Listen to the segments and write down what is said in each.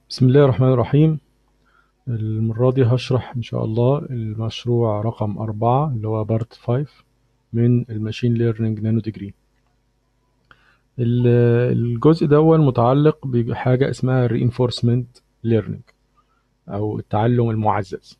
بسم الله الرحمن الرحيم المرة دي هشرح إن شاء الله المشروع رقم أربعة اللي هو بارت فايف من الماشين ليرنينج نانو ديجري الجزء ده متعلق بحاجة اسمها reinforcement learning أو التعلم المعزز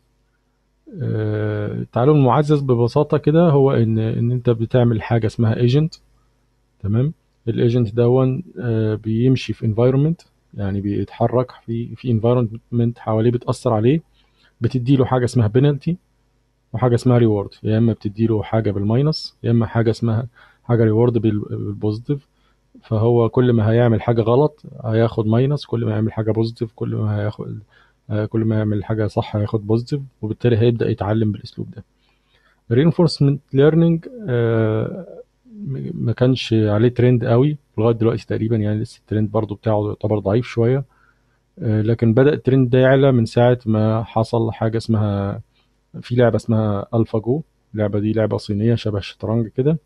آه، التعلم المعزز ببساطة كده هو إن إن أنت بتعمل حاجة اسمها ايجنت تمام الايجنت دون آه، بيمشي في environment يعني بيتحرك في في انفايرمنت حواليه بتأثر عليه بتدي له حاجة اسمها بينالتي وحاجة اسمها ريورد يا اما بتدي له حاجة بالماينس يا اما حاجة اسمها حاجة ريورد بالبوزيتيف فهو كل ما هيعمل حاجة غلط هياخد ماينس كل ما يعمل حاجة بوزيتيف كل ما هياخد كل ما يعمل حاجة صح هياخد بوزيتيف وبالتالي هيبدأ يتعلم بالاسلوب ده reinforcement learning آه، ما كانش عليه ترند قوي لغايه دلوقتي تقريبا يعني لسه الترند برضو بتاعه يعتبر ضعيف شويه آه، لكن بدأ الترند ده يعلى من ساعة ما حصل حاجة اسمها في لعبة اسمها ألفا جو اللعبة دي لعبة صينية شبه الشطرنج كده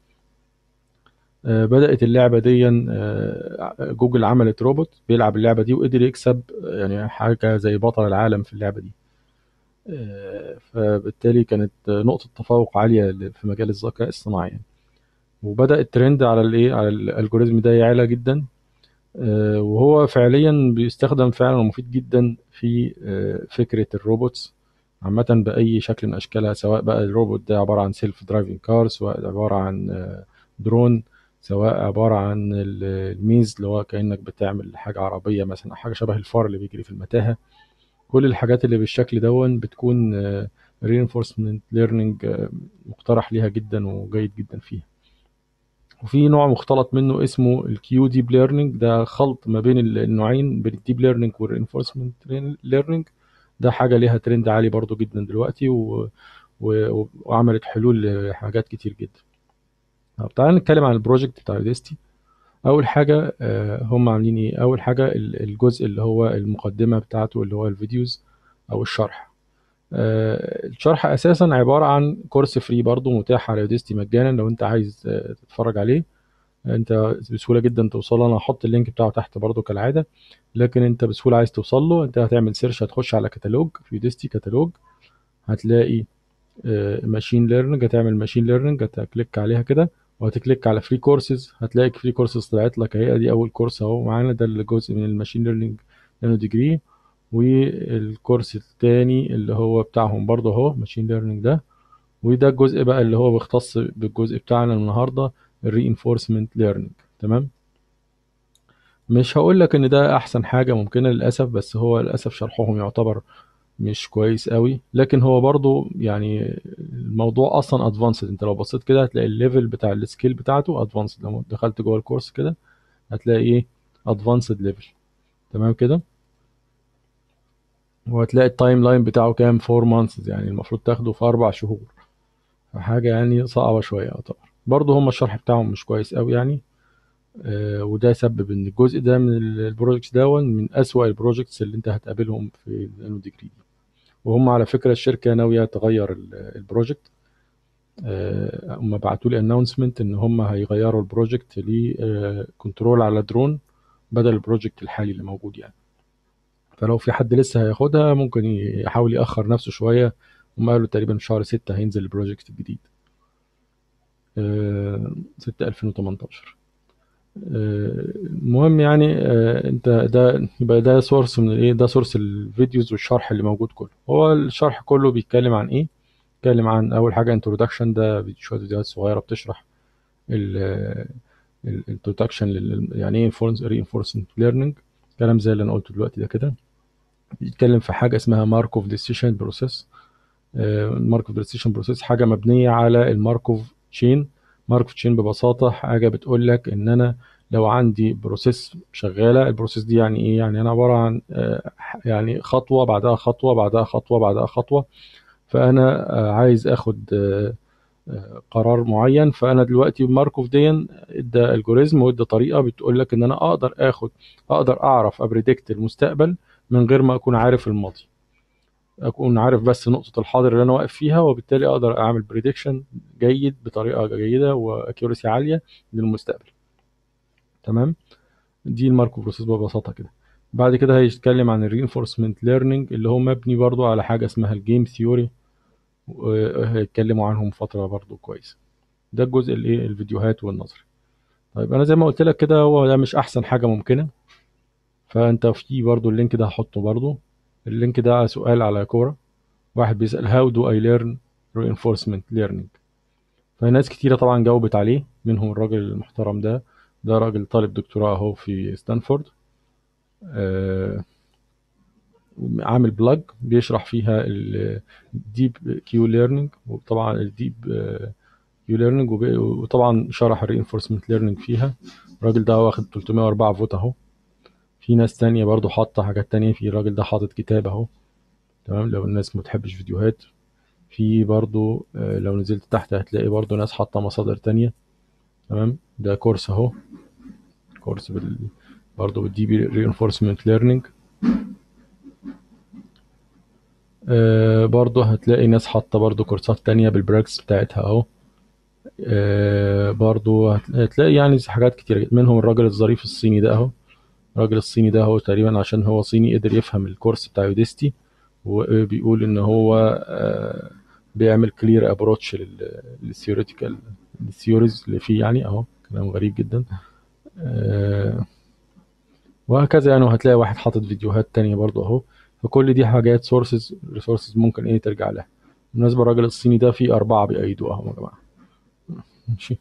آه، بدأت اللعبة دي آه، جوجل عملت روبوت بيلعب اللعبة دي وقدر يكسب يعني حاجة زي بطل العالم في اللعبة دي فبالتالي كانت نقطة تفوق عالية في مجال الذكاء الصناعي يعني. وبدأ الترند على الايه على الالجوريزم ده يعلى جدا آه، وهو فعليا بيستخدم فعلا ومفيد جدا في آه، فكرة الروبوتس عامة بأي شكل من أشكالها سواء بقى الروبوت ده عبارة عن سيلف درايفنج كار سواء عبارة عن درون آه، سواء عبارة عن الميز اللي هو كأنك بتعمل حاجة عربية مثلا أو حاجة شبه الفار اللي بيجري في المتاهة كل الحاجات اللي بالشكل دون بتكون reinforcement learning مقترح ليها جدا وجيد جدا فيها وفي نوع مختلط منه اسمه الكيو ديب ليرنينج ده خلط ما بين النوعين بين الديب ليرنينج والرينفورسمنت ليرنينج ده حاجه ليها ترند عالي برضو جدا دلوقتي و... و... وعملت حلول لحاجات كتير جدا طب تعالى نتكلم عن البروجكت بتاع يوديستي اول حاجه آه، هم عاملين ايه اول حاجه الجزء اللي هو المقدمه بتاعته اللي هو الفيديوز او الشرح آه، الشرح اساسا عباره عن كورس فري برضو متاح على يوديستي مجانا لو انت عايز آه، تتفرج عليه انت بسهوله جدا توصل انا هحط اللينك بتاعه تحت برضو كالعاده لكن انت بسهوله عايز توصل له انت هتعمل سيرش هتخش على كتالوج في يوديستي كتالوج هتلاقي ماشين ليرنينج هتعمل ماشين ليرنينج هتكليك عليها كده وهتكليك على فري كورسز هتلاقي فري كورسز طلعت لك اهي دي اول كورس اهو معانا ده الجزء من الماشين ليرنينج نانو ديجري والكورس التاني اللي هو بتاعهم برضه اهو ماشين ليرنينج ده وده الجزء بقى اللي هو بيختص بالجزء بتاعنا النهارده الرينفورسمنت ليرنينج تمام مش هقول لك ان ده احسن حاجه ممكنه للاسف بس هو للاسف شرحهم يعتبر مش كويس قوي لكن هو برضو يعني الموضوع اصلا ادفانسد انت لو بصيت كده هتلاقي الليفل بتاع السكيل بتاعته ادفانسد لو دخلت جوه الكورس كده هتلاقي ايه ادفانسد ليفل تمام كده وهتلاقي التايم لاين بتاعه كام 4 مانثs يعني المفروض تاخده في اربع شهور فحاجة يعني صعبة شوية يعتبر برضه هم الشرح بتاعهم مش كويس قوي يعني آه وده سبب ان الجزء ده من البروجكتس دون من اسوأ البروجكتس اللي انت هتقابلهم في الانو ديجري دي وهم على فكرة الشركة ناوية تغير البروجكت آه هم بعتوا لي اناونسمنت ان هم هيغيروا البروجكت لكنترول على درون بدل البروجكت الحالي اللي موجود يعني فلو في حد لسه هياخدها ممكن يحاول يأخر نفسه شوية هم قالوا تقريبا في شهر ستة هينزل البروجكت الجديد آه، ستة ألفين وتمنتاشر آه، المهم يعني آه، انت ده يبقى ده سورس من ايه ده سورس الفيديوز والشرح اللي موجود كله هو الشرح كله بيتكلم عن ايه بيتكلم عن اول حاجه انترودكشن ده شويه فيديوهات صغيره بتشرح الانترودكشن يعني ايه reinforcement ليرنينج كلام زي اللي انا قلته دلوقتي ده كده بيتكلم في حاجه اسمها ماركوف ديسيشن بروسيس ماركوف ديسيشن بروسيس حاجه مبنيه على الماركوف تشين ماركوف تشين ببساطه حاجه بتقول لك ان انا لو عندي بروسيس شغاله البروسيس دي يعني ايه يعني انا عباره عن آه، يعني خطوه بعدها خطوه بعدها خطوه بعدها خطوه فانا آه، عايز اخد آه، قرار معين فانا دلوقتي ماركوف دي ادى الجوريزم وادى طريقه بتقول لك ان انا اقدر اخد اقدر اعرف ابريدكت المستقبل من غير ما اكون عارف الماضي اكون عارف بس نقطه الحاضر اللي انا واقف فيها وبالتالي اقدر اعمل بريدكشن جيد بطريقه جيده واكيورسي عاليه للمستقبل تمام دي الماركو بروسيس ببساطه كده بعد كده هيتكلم عن الرينفورسمنت ليرنينج اللي هو مبني برضو على حاجه اسمها الجيم ثيوري وهيتكلموا عنهم فتره برضو كويسه ده الجزء الايه الفيديوهات والنظري طيب انا زي ما قلت لك كده هو ده مش احسن حاجه ممكنه فانت في برضو اللينك ده هحطه برضو اللينك ده سؤال على كوره واحد بيسال how do I learn reinforcement learning فناس كتيرة طبعا جاوبت عليه منهم الراجل المحترم ده ده راجل طالب دكتوراه اهو في ستانفورد آه عامل بلاج بيشرح فيها الديب كيو ليرنينج وطبعا الديب كيو ليرنينج وطبعا شرح الرينفورسمنت ليرنينج فيها الراجل ده واخد 304 فوت اهو في ناس تانية برضو حاطة حاجات تانية في الراجل ده حاطط كتاب اهو تمام لو الناس ما تحبش فيديوهات في برضو لو نزلت تحت هتلاقي برضو ناس حاطة مصادر تانية تمام ده كورس اهو كورس بال برضو بالدي بي reinforcement learning آه برضو هتلاقي ناس حاطة برضو كورسات تانية بالبراكس بتاعتها اهو آه برضو هتلاقي يعني حاجات كتير منهم الراجل الظريف الصيني ده اهو الراجل الصيني ده هو تقريبا عشان هو صيني قدر يفهم الكورس بتاع يوديستي وبيقول ان هو آه بيعمل كلير ابروتش للثيوريتيكال الثيوريز اللي فيه يعني اهو كلام غريب جدا أه وهكذا يعني وهتلاقي واحد حاطط فيديوهات تانية برضو اهو فكل دي حاجات سورسز ريسورسز ممكن ايه ترجع لها بالنسبة للراجل الصيني ده في أربعة بيأيدوه اهو يا جماعة ماشي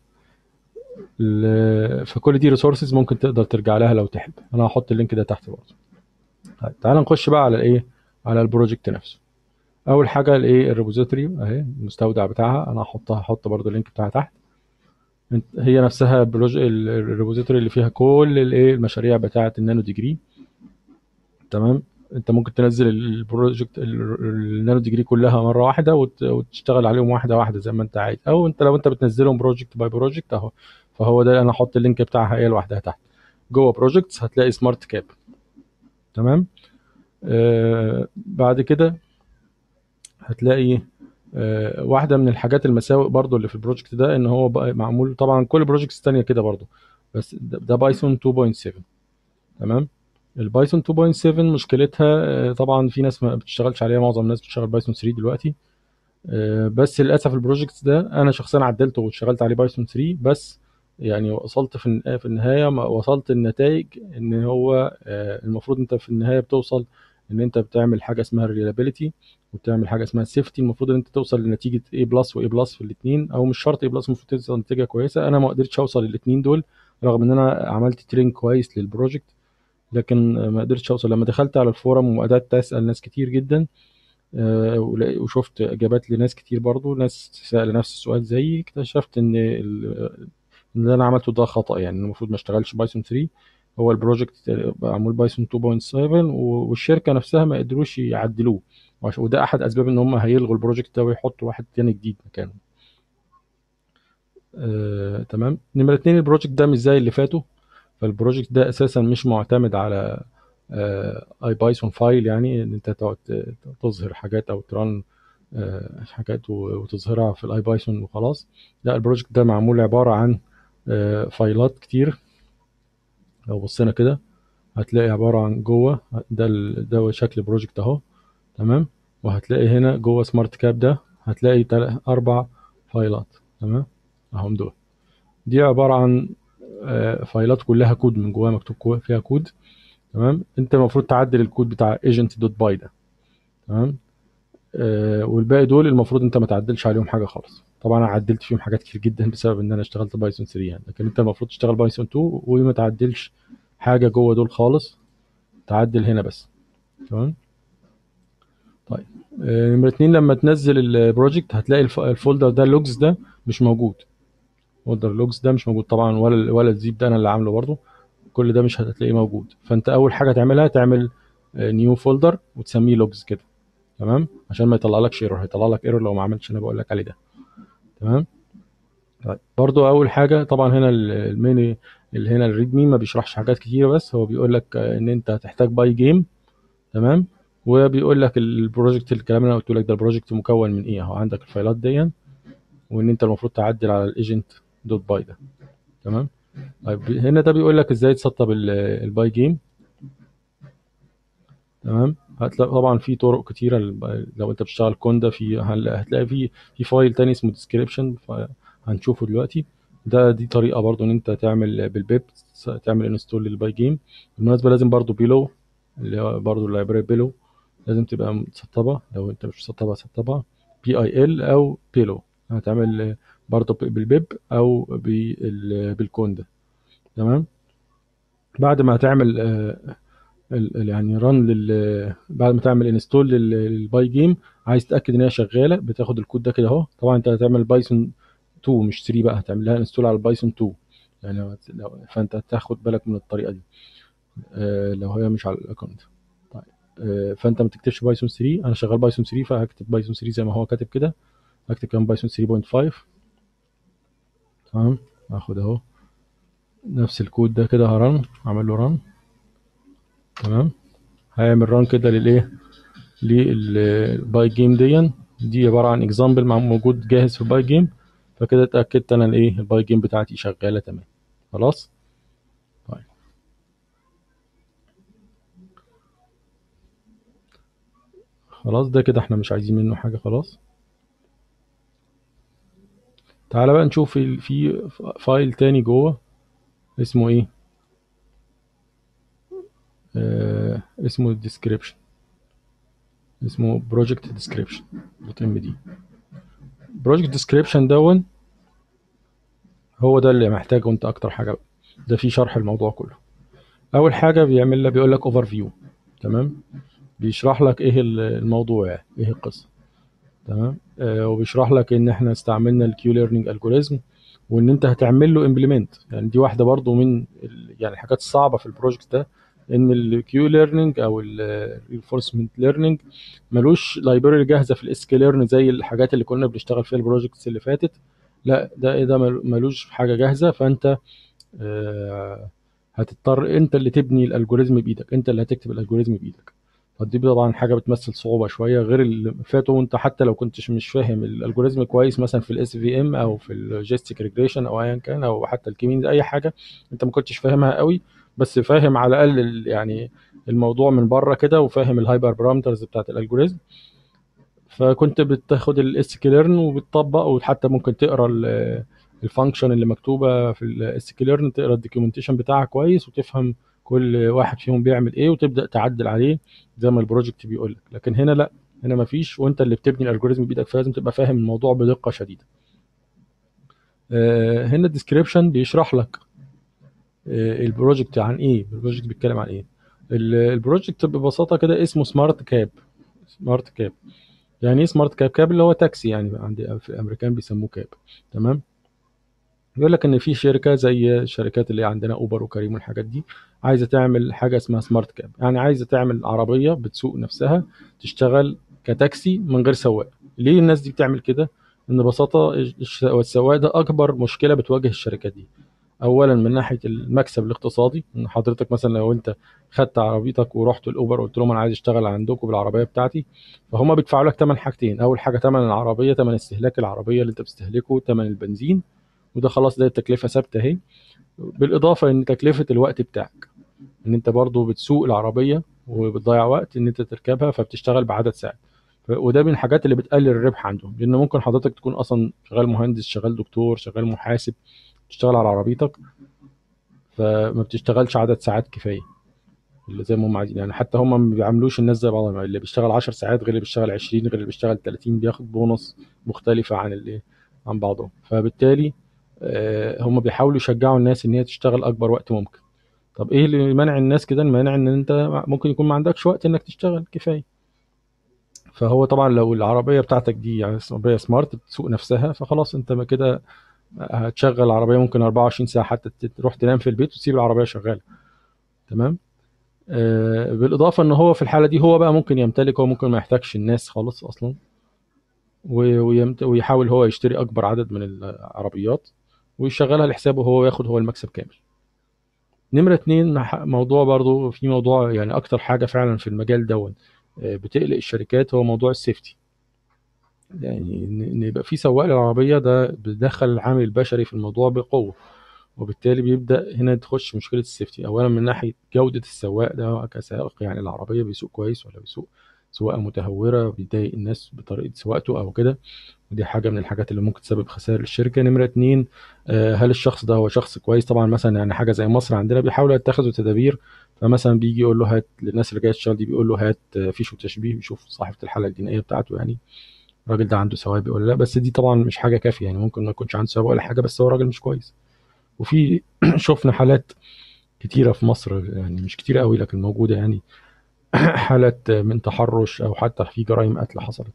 فكل دي ريسورسز ممكن تقدر ترجع لها لو تحب انا هحط اللينك ده تحت برضه طيب تعال نخش بقى على الايه على البروجكت نفسه اول حاجه الايه الريبوزيتوري اهي المستودع بتاعها انا هحطها هحط برضو اللينك بتاعها تحت هي نفسها الريبوزيتوري اللي فيها كل الايه المشاريع بتاعه النانو ديجري تمام انت ممكن تنزل البروجكت النانو ديجري كلها مره واحده وتشتغل عليهم واحده واحده زي ما انت عايز او انت لو انت بتنزلهم بروجكت باي بروجكت اهو فهو ده انا هحط اللينك بتاعها هي لوحدها تحت جوه بروجكتس هتلاقي سمارت كاب تمام آه بعد كده هتلاقي آه واحده من الحاجات المساوئ برضو اللي في البروجكت ده ان هو بقى معمول طبعا كل البروجكتس الثانيه كده برضو بس ده, ده بايثون 2.7 تمام البايثون 2.7 مشكلتها آه طبعا في ناس ما بتشتغلش عليها معظم الناس بتشتغل بايثون 3 دلوقتي آه بس للاسف البروجكت ده انا شخصيا عدلته واشتغلت عليه بايثون 3 بس يعني وصلت في في النهايه وصلت النتائج ان هو المفروض انت في النهايه بتوصل ان انت بتعمل حاجه اسمها الريلابيليتي وبتعمل حاجه اسمها السيفتي المفروض ان انت توصل لنتيجه A بلس و A بلس في الاثنين او مش شرط A بلس المفروض توصل نتيجه كويسه انا ما قدرتش اوصل للاثنين دول رغم ان انا عملت ترين كويس للبروجكت لكن ما قدرتش اوصل لما دخلت على الفورم وبدات اسال ناس كتير جدا وشفت اجابات لناس كتير برضو ناس سأل نفس السؤال زيي اكتشفت ان اللي انا عملته ده خطا يعني المفروض ما اشتغلش بايثون 3 هو البروجكت معمول بايثون 2.7 والشركه نفسها ما قدروش يعدلوه وده احد اسباب ان هم هيلغوا البروجكت ده ويحطوا واحد تاني جديد مكانه آه، تمام نمرة اتنين البروجكت ده مش زي اللي فاتوا فالبروجكت ده اساسا مش معتمد على اي بايثون فايل يعني ان انت تقعد تظهر حاجات او ترن آه، حاجات وتظهرها في الاي بايثون وخلاص لا البروجكت ده معمول عباره عن آه، فايلات كتير لو بصينا كده هتلاقي عباره عن جوه ده ال- ده شكل البروجكت اهو تمام وهتلاقي هنا جوه سمارت كاب ده هتلاقي تل- اربع فايلات تمام اهم دول دي عباره عن آه، فايلات كلها كود من جواها مكتوب كو- فيها كود تمام انت المفروض تعدل الكود بتاع agent دوت باي ده تمام آه والباقي دول المفروض انت ما تعدلش عليهم حاجه خالص طبعا انا عدلت فيهم حاجات كتير جدا بسبب ان انا اشتغلت بايثون 3 يعني لكن انت المفروض تشتغل بايثون 2 وما تعدلش حاجه جوه دول خالص تعدل هنا بس تمام طيب آه، نمرة اتنين لما تنزل البروجكت هتلاقي الف- الفولدر ده اللوجز ده مش موجود فولدر لوجز ده مش موجود طبعا ولا ال- ولا الزيب ده انا اللي عامله برضه كل ده مش هتلاقيه موجود فانت اول حاجه تعملها تعمل نيو فولدر وتسميه لوجز كده تمام عشان ما يطلع لكش ايرور هيطلع لك ايرور لو ما عملتش انا بقول لك عليه ده تمام طيب برضو اول حاجه طبعا هنا ال- الميني اللي هنا الريدمي ما بيشرحش حاجات كتيره بس هو بيقول لك آه، ان انت هتحتاج باي جيم تمام وبيقول لك البروجكت الكلام اللي انا قلت لك ده البروجكت مكون من ايه اهو عندك الفايلات دي وان انت المفروض تعدل على الايجنت دوت باي ده تمام طيب هنا ده بيقول لك ازاي تسطب ال- الباي جيم تمام هتلاقي طبعا في طرق كتيره لل- لو انت بتشتغل كوندا في هل- هتلاقي في في فايل تاني اسمه ديسكريبشن هنشوفه دلوقتي ده دي طريقه برضو ان انت تعمل بالبيب تعمل انستول للباي جيم بالمناسبه لازم برضو بيلو اللي هو برضو اللايبراري بيلو لازم تبقى متسطبه لو انت مش مسطبها سطبها بي اي ال او بيلو هتعمل برضو بالبيب او بال- بالكوندا تمام بعد ما هتعمل آه، ال- ال- يعني ران لل بعد ما تعمل انستول للباي جيم عايز تتاكد ان هي شغاله بتاخد الكود ده كده اهو طبعا انت هتعمل بايثون 2 مش 3 بقى هتعمل لها انستول على البايثون 2 يعني لو لو- فانت هتاخد بالك من الطريقه دي آه، لو هي مش على الاكونت طيب آه، فانت ما تكتبش بايثون 3 انا شغال بايثون 3 فهكتب بايثون 3 زي ما هو كاتب كده هكتب كمان بايثون 3.5 تمام هاخد اهو نفس الكود ده كده هرن اعمل له رن تمام هيعمل ران كده للايه للباي جيم دي دي عباره عن اكزامبل موجود جاهز في الباي جيم فكده اتاكدت انا الايه الباي جيم بتاعتي شغاله تمام خلاص طيب خلاص ده كده احنا مش عايزين منه حاجه خلاص تعالى بقى نشوف ال- في فايل تاني جوه اسمه ايه آه اسمه description اسمه project description دوت ام دي project description دون هو ده اللي محتاجه انت اكتر حاجه بقى ده فيه شرح الموضوع كله اول حاجه بيعمل لك بيقول لك اوفر فيو تمام بيشرح لك ايه ال- الموضوع يعني ايه القصه تمام آه وبيشرح لك ان احنا استعملنا الكيو ليرنينج الجوريزم وان انت هتعمل له امبلمنت يعني دي واحده برضو من ال- يعني الحاجات الصعبه في البروجكت ده ان الكيو ليرنينج او الرينفورسمنت ليرنينج ملوش لايبراري جاهزه في الاس كي ليرن زي الحاجات اللي كنا بنشتغل فيها البروجكتس اللي فاتت لا ده إيه ده مل- ملوش حاجه جاهزه فانت آه، هتضطر انت اللي تبني الالجوريزم بايدك انت اللي هتكتب الالجوريزم بايدك فدي طبعا حاجه بتمثل صعوبه شويه غير اللي فاتوا وانت حتى لو كنتش مش فاهم الالجوريزم كويس مثلا في الاس في ام او في الجيستيك ريجريشن او ايا كان او حتى الكيمينز اي حاجه انت ما كنتش فاهمها قوي بس فاهم على الاقل ال- يعني الموضوع من بره كده وفاهم الهايبر بارامترز بتاعت الالجوريزم فكنت بتاخد الاس كيلرن وبتطبق وحتى ممكن تقرا الفانكشن اللي مكتوبه في الاس كيلرن تقرا الدوكيومنتيشن بتاعها كويس وتفهم كل واحد فيهم بيعمل ايه وتبدا تعدل عليه زي ما البروجكت بيقول لك لكن هنا لا هنا مفيش وانت اللي بتبني الالجوريزم بايدك فلازم تبقى فاهم الموضوع بدقه شديده آه، هنا الديسكريبشن بيشرح لك آه، البروجكت عن ايه البروجكت بيتكلم عن ايه ال- البروجكت ببساطه كده اسمه سمارت كاب سمارت كاب يعني ايه سمارت كاب كاب اللي هو تاكسي يعني عند في الامريكان بيسموه كاب تمام يقول لك ان في شركه زي الشركات اللي عندنا اوبر وكريم والحاجات دي عايزه تعمل حاجه اسمها سمارت كاب يعني عايزه تعمل عربيه بتسوق نفسها تشتغل كتاكسي من غير سواق ليه الناس دي بتعمل كده ان ببساطه الش- السواق ده اكبر مشكله بتواجه الشركات دي اولا من ناحيه المكسب الاقتصادي ان حضرتك مثلا لو انت خدت عربيتك ورحت الاوبر وقلت لهم انا عايز اشتغل عندكم بالعربيه بتاعتي فهم بيدفعوا لك ثمن حاجتين اول حاجه ثمن العربيه ثمن استهلاك العربيه اللي انت بتستهلكه ثمن البنزين وده خلاص ده التكلفه ثابته اهي بالاضافه ان تكلفه الوقت بتاعك ان انت برضو بتسوق العربيه وبتضيع وقت ان انت تركبها فبتشتغل بعدد ساعات ف- وده من الحاجات اللي بتقلل الربح عندهم لان ممكن حضرتك تكون اصلا شغال مهندس شغال دكتور شغال محاسب تشتغل على عربيتك فما بتشتغلش عدد ساعات كفايه اللي زي ما هم عايزين يعني حتى هم ما بيعاملوش الناس زي بعضها اللي بيشتغل 10 ساعات غير اللي بيشتغل 20 غير اللي بيشتغل 30 بياخد بونص مختلفه عن اللي عن بعضهم فبالتالي آه، هم بيحاولوا يشجعوا الناس ان هي تشتغل اكبر وقت ممكن طب ايه اللي مانع الناس كده المانع ان انت ممكن يكون ما عندكش وقت انك تشتغل كفايه فهو طبعا لو العربيه بتاعتك دي يعني عربيه سمارت بتسوق نفسها فخلاص انت ما كده هتشغل العربيه ممكن 24 ساعه حتى تروح تنام في البيت وتسيب العربيه شغاله تمام آه بالاضافه ان هو في الحاله دي هو بقى ممكن يمتلك هو ممكن ما يحتاجش الناس خالص اصلا و- ويمت- ويحاول هو يشتري اكبر عدد من العربيات ويشغلها لحسابه هو وياخد هو المكسب كامل نمرة اتنين ح- موضوع برضو في موضوع يعني أكتر حاجة فعلا في المجال دون آه، بتقلق الشركات هو موضوع السيفتي يعني إن إن يبقى في سواق للعربية ده بيدخل العامل البشري في الموضوع بقوة وبالتالي بيبدا هنا تخش مشكله السيفتي اولا من ناحيه جوده السواق ده كسائق يعني العربيه بيسوق كويس ولا بيسوق سواقه متهوره بيضايق الناس بطريقه سواقته او كده ودي حاجه من الحاجات اللي ممكن تسبب خسائر للشركه نمره اتنين آه، هل الشخص ده هو شخص كويس طبعا مثلا يعني حاجه زي مصر عندنا بيحاولوا يتخذوا تدابير فمثلا بيجي يقول له هات للناس اللي جايه تشتغل دي بيقول له هات آه، فيش وتشبيه بيشوف صاحبه الحاله الجنائيه بتاعته يعني الراجل ده عنده سوابق ولا لا بس دي طبعا مش حاجه كافيه يعني ممكن ما يكونش عنده سوابق ولا حاجه بس هو راجل مش كويس وفي شفنا حالات كتيره في مصر يعني مش كتيره قوي لكن موجوده يعني حالات من تحرش او حتى في جرائم قتل حصلت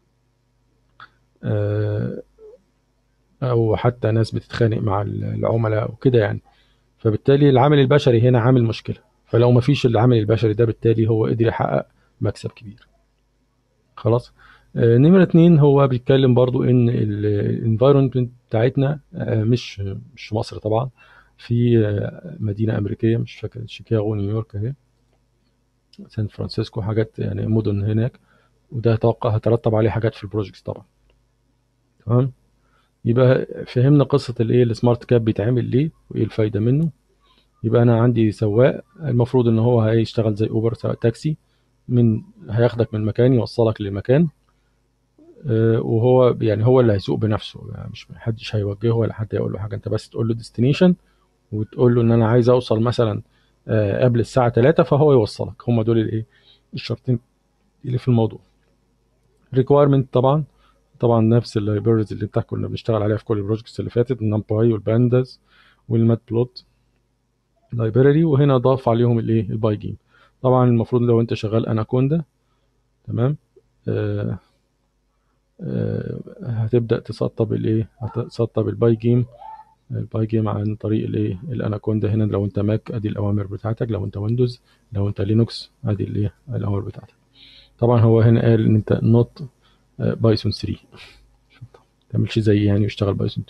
آه، او حتى ناس بتتخانق مع العملاء وكده يعني فبالتالي العامل البشري هنا عامل مشكله فلو ما فيش العامل البشري ده بالتالي هو قدر يحقق مكسب كبير خلاص آه، نمرة اتنين هو بيتكلم برضو ان الانفايرمنت بتاعتنا آه، مش مش في مصر طبعا في آه، مدينة أمريكية مش فاكر شيكاغو نيويورك اهي سان فرانسيسكو حاجات يعني مدن هناك وده اتوقع هترتب عليه حاجات في البروجكتس طبعا تمام يبقى فهمنا قصة الايه السمارت كاب بيتعمل ليه وايه الفايدة منه يبقى انا عندي سواق المفروض ان هو هيشتغل زي اوبر سواء تاكسي من هياخدك من مكان يوصلك للمكان آه، وهو يعني هو اللي هيسوق بنفسه يعني مش محدش هيوجهه ولا حد يقول له حاجه انت بس تقول له ديستنيشن وتقول له ان انا عايز اوصل مثلا آه، قبل الساعه 3 فهو يوصلك هم دول الايه الشرطين اللي في الموضوع ريكويرمنت طبعا طبعا نفس اللايبرز اللي بتاع كنا بنشتغل عليها في كل البروجكتس اللي فاتت النمباي والبانداز والمات بلوت لايبراري وهنا ضاف عليهم الايه الباي جيم طبعا المفروض لو انت شغال اناكوندا تمام آه آه هتبدا تسطب الايه هتسطب الباي جيم الباي جيم عن طريق الايه الاناكوندا هنا لو انت ماك ادي الاوامر بتاعتك لو انت ويندوز لو انت لينوكس ادي الايه الاوامر بتاعتك طبعا هو هنا قال ان انت نوت بايثون 3 تعملش زي يعني واشتغل بايثون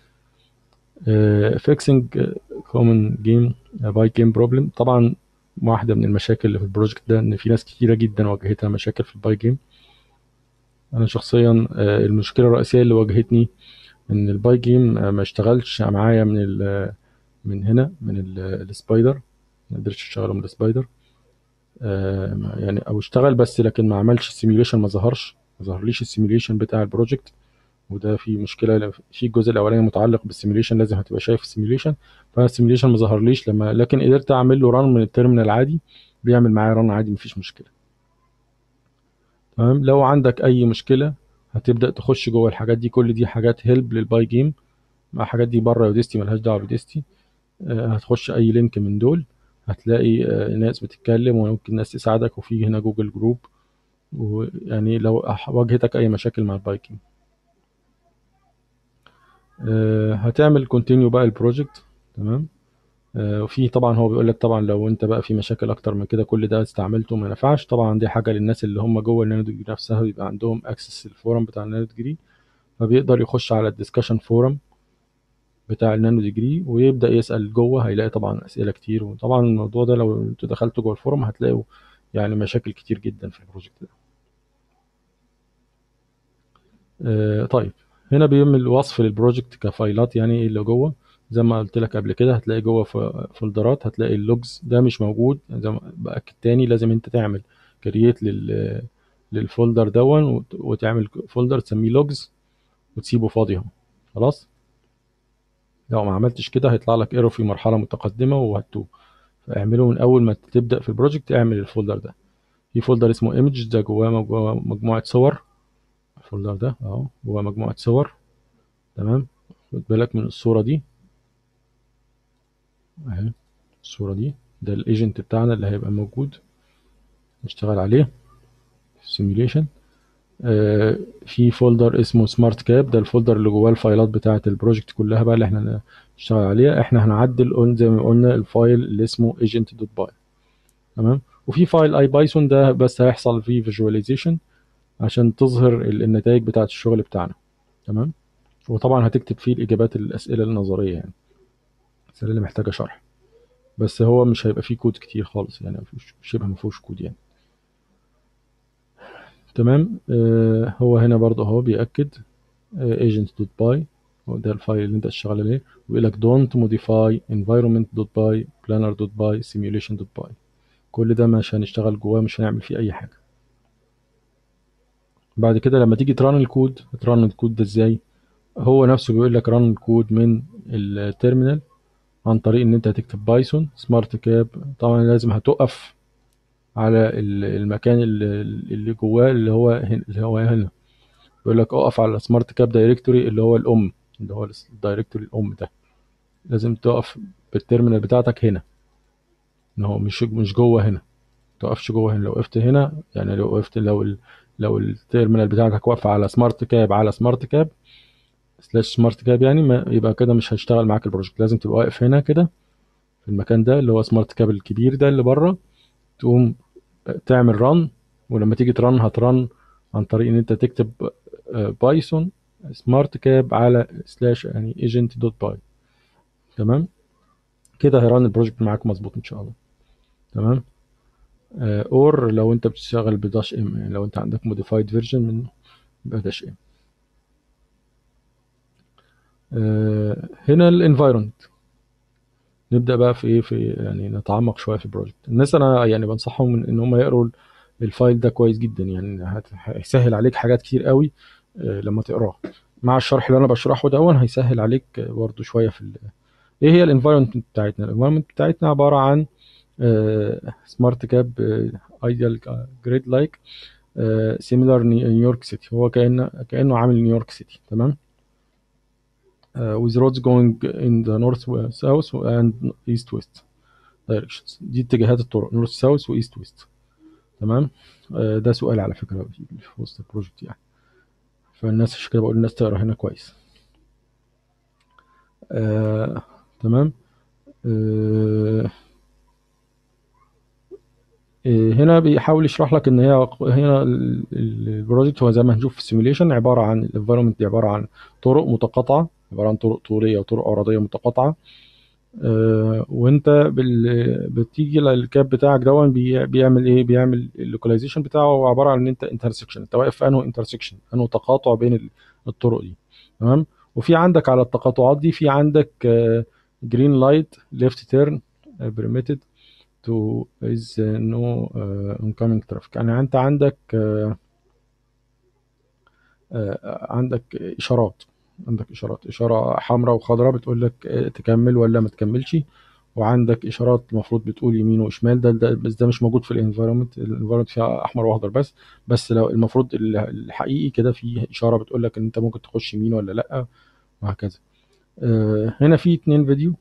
2 فيكسنج كومن جيم باي جيم بروبلم طبعا واحده من المشاكل اللي في البروجكت ده ان في ناس كتيره جدا واجهتها مشاكل في الباي جيم انا شخصيا آه، المشكله الرئيسيه اللي واجهتني ان الباي جيم آه، ما اشتغلش معايا من من هنا من السبايدر ما قدرتش اشتغله من السبايدر آه، يعني او اشتغل بس لكن ما عملش سيميوليشن ما ظهرش ما ظهرليش السيميوليشن بتاع البروجكت وده في مشكله في الجزء الاولاني متعلق بالسيميوليشن لازم هتبقى شايف السيميوليشن فانا السيميوليشن ما ظهرليش لما لكن قدرت اعمل له ران من التيرمينال عادي بيعمل معايا ران عادي مفيش مشكله تمام لو عندك اي مشكله هتبدا تخش جوه الحاجات دي كل دي حاجات هيلب للباي جيم مع حاجات دي بره يوديستي ملهاش دعوه بديستي آه، هتخش اي لينك من دول هتلاقي آه، ناس بتتكلم وممكن ناس تساعدك وفي هنا جوجل جروب ويعني لو واجهتك اي مشاكل مع البايكنج آه، هتعمل كونتينيو بقى البروجكت تمام آه، وفي طبعا هو بيقول لك طبعا لو انت بقى في مشاكل اكتر من كده كل ده استعملته ما نفعش طبعا دي حاجه للناس اللي هم جوه النانو ديجري نفسها بيبقى عندهم اكسس الفورم بتاع النانو ديجري فبيقدر يخش على الديسكشن فورم بتاع النانو ديجري ويبدا يسال جوه هيلاقي طبعا اسئله كتير وطبعا الموضوع ده لو انتوا دخلتوا جوه الفورم هتلاقوا يعني مشاكل كتير جدا في البروجكت ده آه طيب هنا بيعمل وصف للبروجكت كفايلات يعني ايه اللي جوه زي ما قلت لك قبل كده هتلاقي جوه فولدرات هتلاقي اللوجز ده مش موجود زي ما باكد تاني لازم انت تعمل كرييت لل للفولدر دون وتعمل فولدر تسميه لوجز وتسيبه فاضي اهو خلاص لو ما عملتش كده هيطلع لك ايرو في مرحله متقدمه وهتوه فاعمله من اول ما تبدا في البروجكت اعمل الفولدر ده في فولدر اسمه ايمج ده جواه مجموعه صور الفولدر ده اهو جواه مجموعه صور تمام خد بالك من الصوره دي اهي الصوره دي ده الايجنت بتاعنا اللي هيبقى موجود نشتغل عليه سيميوليشن آه في فولدر اسمه سمارت كاب ده الفولدر اللي جواه الفايلات بتاعه البروجكت كلها بقى اللي احنا نشتغل عليها احنا هنعدل زي ما قلنا الفايل اللي اسمه agent دوت باي تمام وفي فايل اي بايثون ده بس هيحصل فيه فيجواليزيشن عشان تظهر النتائج بتاعه الشغل بتاعنا تمام وطبعا هتكتب فيه الاجابات الاسئله النظريه يعني الاسئله اللي محتاجه شرح بس هو مش هيبقى فيه كود كتير خالص يعني شبه ما فيهوش كود يعني تمام آه هو هنا برضه اهو بيأكد agent دوت باي هو ده الفايل اللي انت هتشتغل عليه ويقول لك don't modify environment.py planner.py simulation.py كل ده مش هنشتغل جواه مش هنعمل فيه اي حاجه بعد كده لما تيجي تران الكود تران الكود ده ازاي هو نفسه بيقول لك ران الكود من التيرمينال عن طريق ان انت هتكتب بايثون سمارت كاب طبعا لازم هتقف على ال- المكان اللي اللي جواه اللي هو هنا اللي هو هنا بيقول لك اقف على سمارت كاب دايركتوري اللي هو الام اللي هو الدايركتوري الام ده لازم تقف بالتيرمينال بتاعتك هنا ان هو مش مش جوه هنا تقفش جوه هنا لو وقفت هنا يعني لو وقفت لو ال لو التيرمينال بتاعتك واقفه على سمارت كاب على سمارت كاب سلاش سمارت كاب يعني ما يبقى كده مش هيشتغل معاك البروجكت لازم تبقى واقف هنا كده في المكان ده اللي هو سمارت كاب الكبير ده اللي بره تقوم تعمل رن ولما تيجي ترن هترن عن طريق ان انت تكتب بايثون سمارت كاب على سلاش يعني ايجنت دوت باي تمام كده هيرن البروجكت معاك مظبوط ان شاء الله تمام اور لو انت بتشتغل بداش ام يعني لو انت عندك موديفايد فيرجن من بداش ام آه، هنا الانفايرمنت نبدا بقى في ايه في يعني نتعمق شويه في البروجكت الناس انا يعني بنصحهم من ان هم يقروا الفايل ده كويس جدا يعني هت- هيسهل عليك حاجات كتير قوي آه، لما تقراه مع الشرح اللي انا بشرحه دون هيسهل عليك آه، برضه شويه في ال... ايه هي الانفايرمنت بتاعتنا الانفايرمنت بتاعتنا عباره عن سمارت كاب ايديال جريد لايك سيميلار نيويورك سيتي هو كانه كانه عامل نيويورك سيتي تمام uh, with roads going in the north south and east west directions دي اتجاهات الطرق north south و east west تمام آه، ده سؤال على فكرة في وسط البروجكت يعني فالناس عشان كده بقول الناس تقرا هنا كويس آه، تمام آه، آه، هنا بيحاول يشرح لك ان هي هنا ال- ال- البروجكت هو زي ما هنشوف في السيميوليشن عباره عن الانفايرمنت دي عباره عن طرق متقاطعه عباره عن طرق طوليه وطرق عرضيه متقاطعه آه، وانت بال... بتيجي للكاب بتاعك دون بي... بيعمل ايه بيعمل اللوكاليزيشن بتاعه هو عباره عن ان انت انترسكشن انت واقف في انه انترسكشن انه تقاطع بين ال- الطرق دي تمام وفي عندك على التقاطعات دي في عندك جرين لايت ليفت تيرن permitted to is no uh, oncoming traffic يعني انت عندك آه، آه، عندك اشارات عندك اشارات اشاره حمراء وخضراء بتقول لك آه، تكمل ولا ما تكملش وعندك اشارات المفروض بتقول يمين وشمال ده, ده بس ده مش موجود في الانفايرمنت الانفايرمنت فيها احمر واخضر بس بس لو المفروض ال- الحقيقي كده في اشاره بتقول لك ان انت ممكن تخش يمين ولا لا وهكذا آه، هنا في اتنين فيديو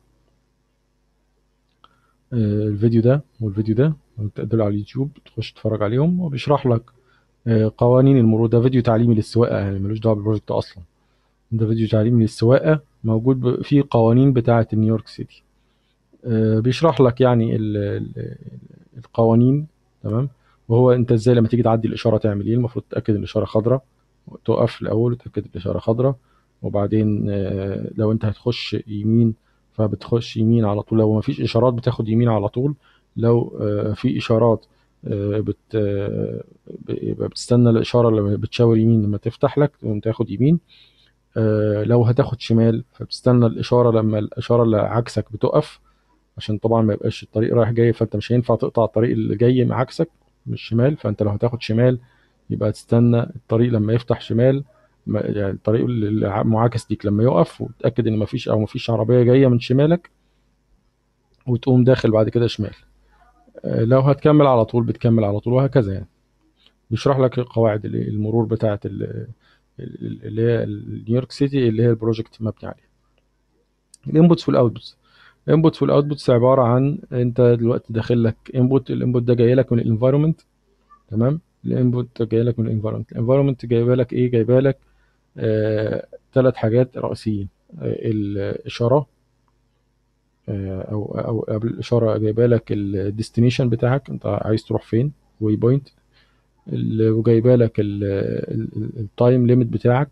آه، الفيديو ده والفيديو ده تقدر على اليوتيوب تخش تتفرج عليهم وبيشرح لك آه، قوانين المرور ده فيديو تعليمي للسواقه يعني ملوش دعوه بالبروجكت اصلا ده فيديو تعليمي للسواقه موجود ب- فيه قوانين بتاعه نيويورك سيتي آه، بيشرح لك يعني ال- ال- القوانين تمام وهو انت ازاي لما تيجي تعدي الاشاره تعمل ايه المفروض تتاكد ان الاشاره خضراء تقف الاول وتتاكد ان الاشاره خضراء وبعدين آه، لو انت هتخش يمين فبتخش يمين على طول لو ما فيش اشارات بتاخد يمين على طول لو آه، في اشارات آه، بت آه، ب- بتستنى الاشاره لما بتشاور يمين لما تفتح لك تقوم تاخد يمين آه، لو هتاخد شمال فبتستنى الاشاره لما الاشاره اللي عكسك بتقف عشان طبعا ما يبقاش الطريق رايح جاي فانت مش هينفع تقطع الطريق اللي جاي مع عكسك مش شمال فانت لو هتاخد شمال يبقى تستنى الطريق لما يفتح شمال ما- يعني الطريق اللي معاكس ليك لما يقف وتتاكد ان مفيش او مفيش عربيه جايه من شمالك وتقوم داخل بعد كده شمال آه، لو هتكمل على طول بتكمل على طول وهكذا يعني بيشرح لك قواعد ال- المرور بتاعه ال- ال- اللي هي نيويورك سيتي اللي هي البروجكت مبني عليها الانبوتس والاوتبوتس الانبوتس والاوتبوتس عباره عن انت دلوقتي داخل لك انبوت الانبوت ده جاي لك من الانفايرمنت تمام الانبوت جاي لك من الانفايرمنت الانفايرمنت جايبه لك ايه جايبه لك ثلاث حاجات رئيسيين آه، الاشاره آه، او او قبل الاشاره جايبه لك الديستنيشن بتاعك انت عايز تروح فين واي بوينت وجايبه لك التايم ليميت بتاعك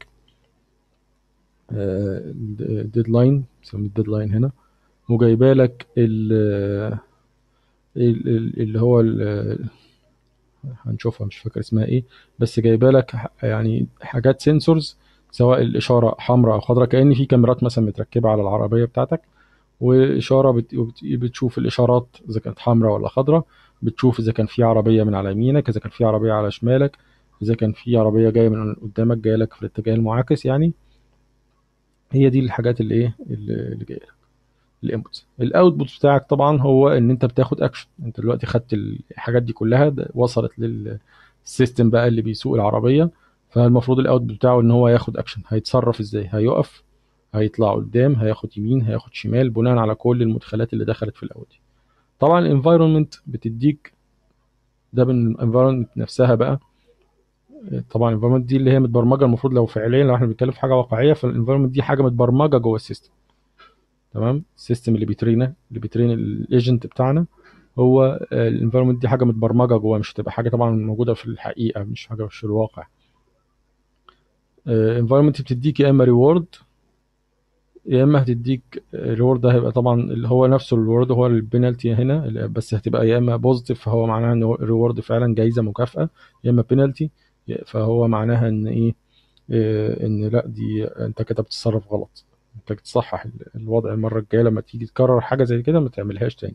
الديدلاين بنسميه الديدلاين هنا وجايبه لك ال- ال- ال- اللي هو ال- هنشوفها مش فاكر اسمها ايه بس جايبه لك ح- يعني حاجات سنسورز سواء الاشاره حمراء او خضراء كان في كاميرات مثلا متركبه على العربيه بتاعتك واشاره بت- بت- بتشوف الاشارات اذا كانت حمراء ولا خضراء بتشوف اذا كان في عربيه من على يمينك اذا كان في عربيه على شمالك اذا كان في عربيه جايه من قدامك جايه لك في الاتجاه المعاكس يعني هي دي الحاجات اللي ايه اللي اللي جايه لك الانبوتس الاوتبوت بتاعك طبعا هو ان انت بتاخد اكشن انت دلوقتي خدت الحاجات دي كلها ده وصلت للسيستم بقى اللي بيسوق العربيه فالمفروض الاوتبوت بتاعه ان هو ياخد اكشن هيتصرف ازاي هيقف هيطلع قدام هياخد يمين هياخد شمال بناء على كل المدخلات اللي دخلت في الاول دي طبعا الانفايرمنت بتديك ده من الانفايرمنت نفسها بقى طبعا الانفايرمنت دي اللي هي متبرمجه المفروض لو فعليا لو احنا بنتكلم في حاجه واقعيه فالانفايرمنت دي حاجه متبرمجه جوه السيستم تمام السيستم اللي بيترينا اللي بيترين الايجنت بتاعنا هو الانفايرمنت دي حاجه متبرمجه جوه مش هتبقى حاجه طبعا موجوده في الحقيقه مش حاجه في الواقع انفايرمنت بتديك يا اما ريورد يا اما هتديك الريورد ده هيبقى طبعا اللي هو نفسه الريورد هو البينالتي هنا اللي- بس هتبقى يا اما بوزيتيف فهو معناها ان الريورد فعلا جايزه مكافاه يا اما بينالتي فهو معناها ان ايه إيه، ان لا دي انت كده بتتصرف غلط انت تصحح ال- الوضع المره الجايه لما تيجي تكرر حاجه زي كده ما تعملهاش تاني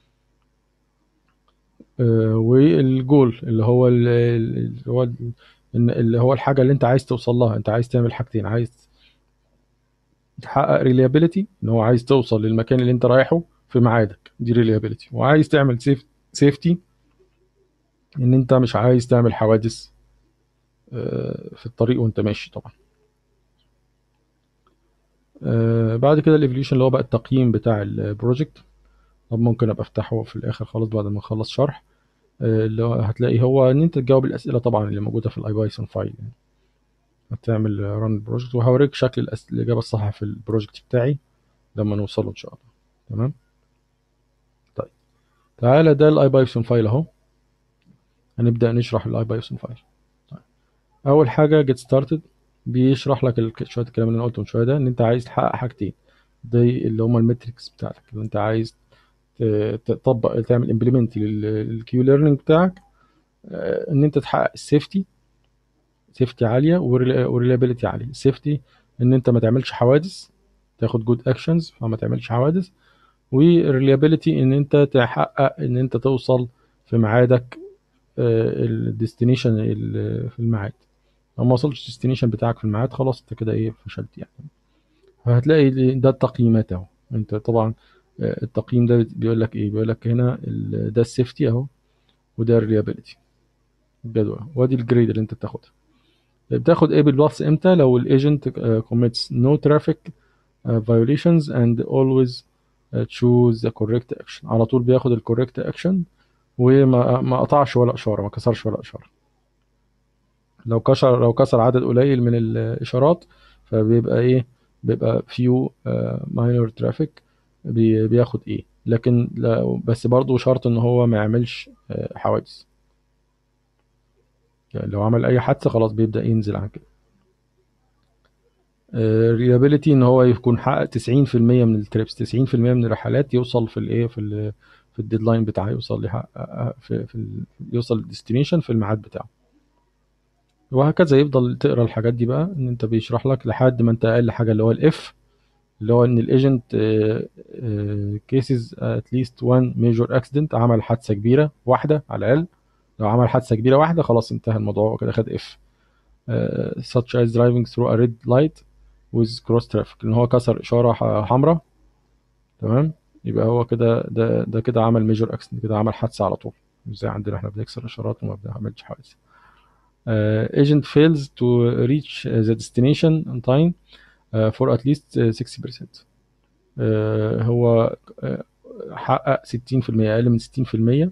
آه، والجول اللي هو ال- ال- اللي هو ال- إن- اللي هو الحاجه اللي انت عايز توصل لها انت عايز تعمل حاجتين عايز تحقق ريليابيليتي ان هو عايز توصل للمكان اللي انت رايحه في ميعادك دي ريليابيليتي وعايز تعمل سيف سيفتي ان انت مش عايز تعمل حوادث آه، في الطريق وانت ماشي طبعا آه، بعد كده الايفوليوشن اللي هو بقى التقييم بتاع البروجكت طب ممكن ابقى افتحه في الاخر خالص بعد ما اخلص شرح آه، اللي هو هتلاقي هو ان انت تجاوب الاسئله طبعا اللي موجوده في الاي بايثون فايل يعني هتعمل ران البروجكت وهوريك شكل الأس- الاجابه الصح في البروجكت بتاعي لما نوصله ان شاء الله تمام طيب تعالى ده الاي بايثون فايل اهو هنبدا نشرح الاي بايثون فايل طيب. اول حاجه جيت ستارتد بيشرح لك ال- شويه الكلام اللي انا قلته من شويه ده ان انت عايز تحقق حاجتين دي اللي هما المتريكس بتاعتك اللي انت عايز ت- تطبق تعمل امبلمنت للكيو ليرنينج بتاعك آه، ان انت تحقق السيفتي سيفتي عاليه وريلابيلتي عاليه السيفتي ان انت ما تعملش حوادث تاخد جود اكشنز فما تعملش حوادث والريلابيلتي ان انت تحقق ان انت توصل في ميعادك الديستنيشن في الميعاد لو ما وصلتش الديستنيشن بتاعك في الميعاد خلاص انت كده ايه فشلت يعني فهتلاقي ده التقييمات اهو انت طبعا آه، التقييم ده بيقول لك ايه بيقول لك هنا ال- ده السيفتي اهو وده الريلابيلتي الجدول وادي الجريد اللي انت بتاخدها بتاخد ايه بالبلس امتى لو الايجنت commits no traffic uh, violations and always uh, choose the correct action على طول بياخد ال correct action وما ما قطعش ولا اشاره ما كسرش ولا اشاره لو كسر لو كسر عدد قليل من الاشارات فبيبقى ايه بيبقى few uh, minor traffic بي- بياخد ايه لكن لو بس برضه شرط ان هو ما يعملش آه، حوادث يعني لو عمل اي حادثه خلاص بيبدا ينزل عن كده ريلابيليتي ان هو يكون حقق 90% من التريبس 90% من الرحلات يوصل في الايه في ال في الديدلاين بتاعه يوصل يحقق في, في ال- يوصل الديستنيشن في الميعاد بتاعه وهكذا يفضل تقرا الحاجات دي بقى ان انت بيشرح لك لحد ما انت اقل حاجه اللي هو الاف اللي هو ان الايجنت كيسز ات ليست وان ميجور اكسيدنت عمل حادثه كبيره واحده على الاقل لو عمل حادثه كبيره واحده خلاص انتهى الموضوع وكده خد اف such as driving through a red light with cross traffic ان هو كسر اشاره ح- حمراء تمام يبقى هو كده ده ده كده عمل ميجور اكسيدنت كده عمل حادثه على طول مش زي عندنا احنا بنكسر اشارات وما بنعملش حوادث uh, agent fails to reach the destination on time uh, for at least uh, 60% uh, هو uh, حقق 60% اقل من 60%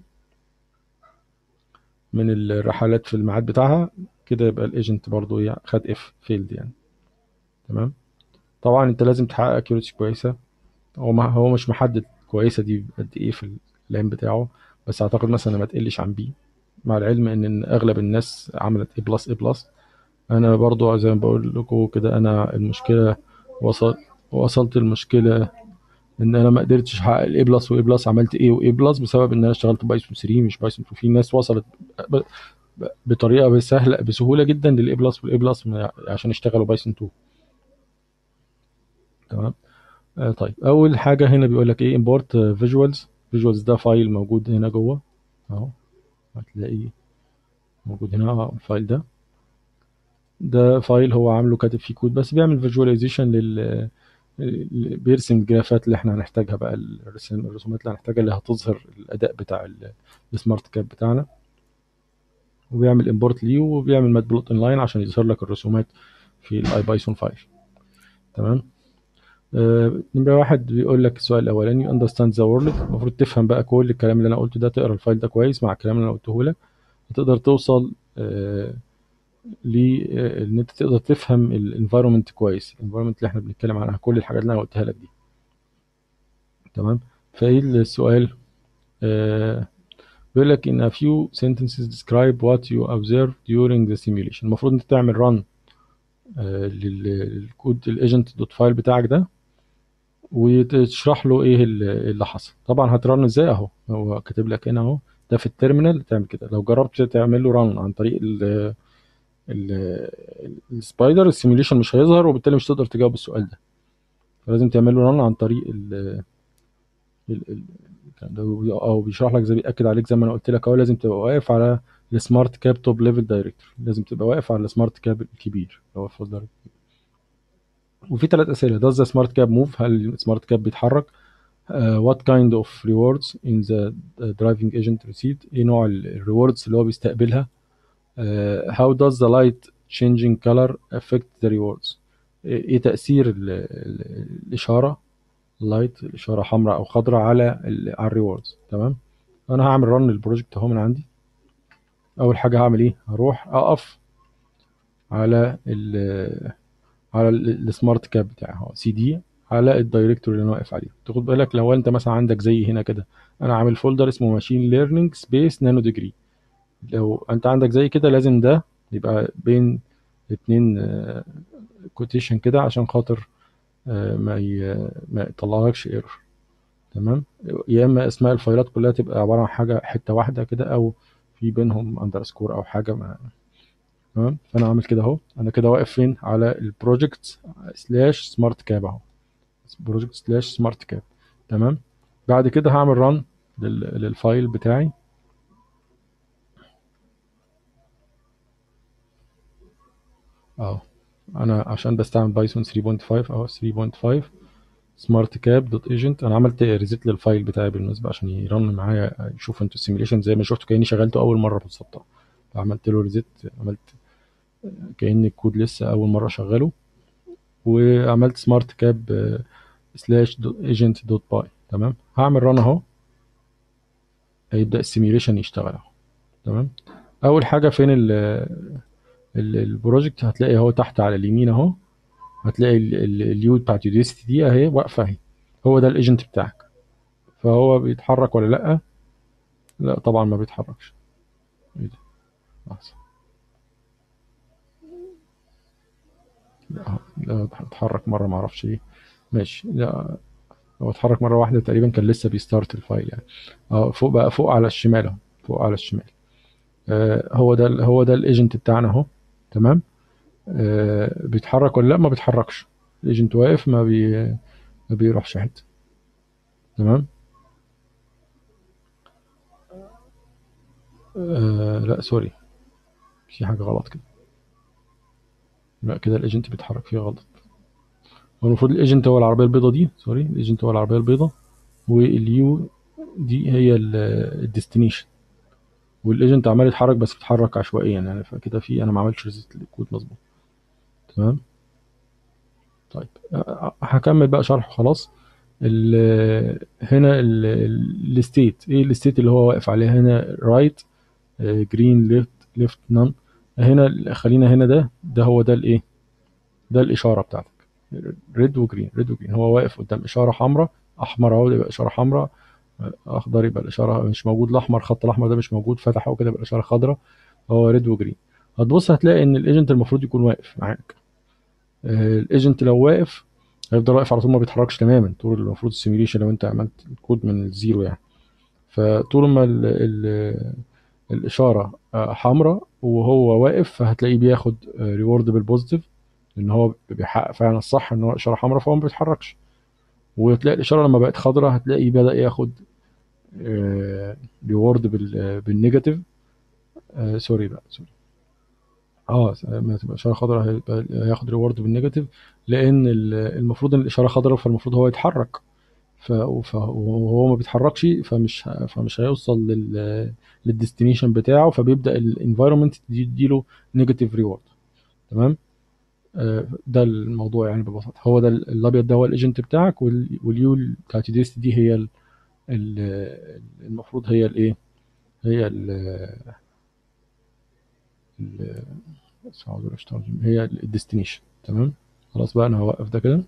من الرحلات في الميعاد بتاعها كده يبقى الايجنت برضو يعني خد اف فيلد يعني تمام طبعا انت لازم تحقق اكيوريسي كويسه هو ما هو مش محدد كويسه دي قد ايه في اللين بتاعه بس اعتقد مثلا ما تقلش عن بي مع العلم ان إن اغلب الناس عملت اي بلس اي بلس انا برضو زي ما بقول لكم كده انا المشكله وصل وصلت المشكله ان انا ما قدرتش احقق الاي بلس واي بلس عملت ايه واي بلس بسبب ان انا اشتغلت بايثون 3 مش بايثون 2 في ناس وصلت ب- بطريقه سهله بسهوله جدا للاي بلس والاي بلس عشان يشتغلوا بايثون 2 تمام آه طيب اول حاجه هنا بيقول لك ايه امبورت فيجوالز فيجوالز ده فايل موجود هنا جوه اهو هتلاقيه موجود هنا اه الفايل ده ده فايل هو عامله كاتب فيه كود بس بيعمل فيجواليزيشن لل بيرسم الجرافات اللي احنا هنحتاجها بقى الرسم الرسومات اللي هنحتاجها اللي هتظهر الاداء بتاع السمارت كاب بتاعنا وبيعمل امبورت ليه وبيعمل مات بلوت لاين عشان يظهر لك الرسومات في الاي بايثون فايل تمام آه، نمرة واحد بيقول لك السؤال الأولاني understand the world المفروض تفهم بقى كل الكلام اللي أنا قلته ده تقرا الفايل ده كويس مع الكلام اللي أنا قلته لك هتقدر توصل آه لان انت تقدر تفهم الانفايرمنت كويس الانفايرمنت اللي احنا بنتكلم عنها كل الحاجات اللي انا قلتها لك دي تمام فايه السؤال آه بيقول لك in a few sentences describe what you observed during the simulation المفروض انت تعمل run آه للكود الايجنت دوت فايل بتاعك ده وتشرح له ايه اللي حصل طبعا هترن ازاي اهو هو كاتب لك هنا اهو ده في التيرمينال تعمل كده لو جربت تعمل له ران عن طريق السبايدر السيميوليشن مش هيظهر وبالتالي مش تقدر تجاوب السؤال ده فلازم تعمل له ران عن طريق ال او بيشرح لك زي بياكد عليك زي ما انا قلت لك اهو لازم تبقى واقف على السمارت كاب توب ليفل دايركتور لازم تبقى واقف على السمارت كاب الكبير اللي هو الفولدر وفي ثلاث اسئله does the smart cab move هل السمارت كاب بيتحرك uh, what kind of rewards in the driving agent received ايه نوع الريوردز اللي هو بيستقبلها uh, how does the light changing color affect the rewards ايه تاثير ال ال الاشاره لايت الاشاره حمراء او خضراء على ال على الريوردز تمام انا هعمل رن البروجكت اهو من عندي اول حاجه هعمل ايه هروح اقف على ال على السمارت كاب بتاعي اهو سي دي على الدايركتور اللي انا واقف عليه تاخد بالك لو انت مثلا عندك زي هنا كده انا عامل فولدر اسمه ماشين ليرنينج سبيس نانو ديجري لو انت عندك زي كده لازم ده يبقى بين اتنين كوتيشن كده عشان خاطر ما ما يطلعلكش ايرور تمام يا اما اسماء الفايلات كلها تبقى عباره عن حاجه حته واحده كده او في بينهم اندرسكور او حاجه ما تمام فانا عامل كده اهو انا كده واقف فين على البروجكت سلاش سمارت كاب اهو بروجكت سلاش سمارت كاب تمام بعد كده هعمل ران للفايل بتاعي اهو انا عشان بستعمل بايثون 3.5 اهو 3.5 سمارت كاب دوت ايجنت انا عملت ريزيت للفايل بتاعي بالمناسبه عشان يرن معايا يشوف انتوا السيميليشن زي ما شفتوا كاني شغلته اول مره بالظبط عملت له ريزيت عملت كان الكود لسه اول مره اشغله وعملت سمارت كاب سلاش ايجنت دوت باي تمام هعمل ران اهو هيبدا السيميوليشن يشتغل اهو تمام اول حاجه فين البروجكت هتلاقي اهو تحت على اليمين اهو هتلاقي اليو بتاعت يوديستي دي اهي واقفه اهي هو ده الايجنت بتاعك فهو بيتحرك ولا لا لا طبعا ما بيتحركش ايه ده لحظه لا لا اتحرك مره ما اعرفش ايه ماشي لا هو اتحرك مره واحده تقريبا كان لسه بيستارت الفايل يعني اه فوق بقى فوق على الشمال اهو فوق على الشمال آه هو ده هو ده الايجنت بتاعنا اهو تمام آه بيتحرك ولا لا ما بيتحركش الايجنت واقف ما بي ما بيروحش حته تمام آه لا سوري في حاجه غلط كده لا كده الايجنت بيتحرك فيه غلط هو المفروض الايجنت هو العربيه البيضاء دي سوري الايجنت هو العربيه البيضاء واليو دي هي الديستنيشن والايجنت عمال يتحرك بس بيتحرك عشوائيا يعني فكده في انا ما عملتش ريزيت للكود مظبوط تمام طيب هكمل بقى شرح خلاص ال هنا الستيت ايه الستيت اللي هو واقف عليه هنا رايت جرين ليفت ليفت نان هنا خلينا هنا ده ده هو ده الايه ده الاشاره بتاعتك ريد وجرين ريد وجرين هو واقف قدام اشاره حمراء احمر اهو يبقى اشاره حمراء اخضر يبقى الاشاره مش موجود الاحمر الخط الاحمر ده مش موجود فتح اهو كده يبقى الاشاره خضراء هو ريد وجرين هتبص هتلاقي ان الايجنت المفروض يكون واقف معاك الايجنت لو واقف هيفضل واقف على طول ما بيتحركش تماما طول المفروض السيميوليشن لو انت عملت الكود من الزيرو يعني فطول ما ال ال الاشاره حمراء وهو واقف فهتلاقيه بياخد ريورد بالبوزيتيف لان هو بيحقق فعلا الصح ان هو اشاره حمراء فهو ما بيتحركش وتلاقي الاشاره لما بقت خضراء هتلاقيه بدا ياخد ريورد بالنيجاتيف آه سوري لا سوري اه لما تبقى اشاره خضراء هيبقى هياخد ريورد بالنيجاتيف لان المفروض ان الاشاره خضراء فالمفروض هو يتحرك وهو ما بيتحركش فمش فمش هيوصل لل للديستنيشن بتاعه فبيبدا الانفايرمنت يديله نيجاتيف ريورد تمام آه ده الموضوع يعني ببساطه هو ده الابيض ده هو الايجنت بتاعك واليو بتاعت ديست دي هي ال المفروض هي الايه هي ال هي الديستنيشن تمام خلاص بقى انا هوقف ده كده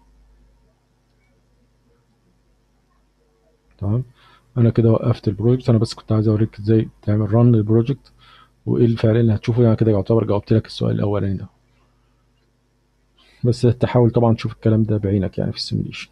تمام انا كده وقفت البروجكت انا بس كنت عايز اوريك ازاي تعمل ران للبروجكت وايه الفعل اللي هتشوفه يعني كده يعتبر جاوبت لك السؤال الاولاني ده بس تحاول طبعا تشوف الكلام ده بعينك يعني في السيميليشن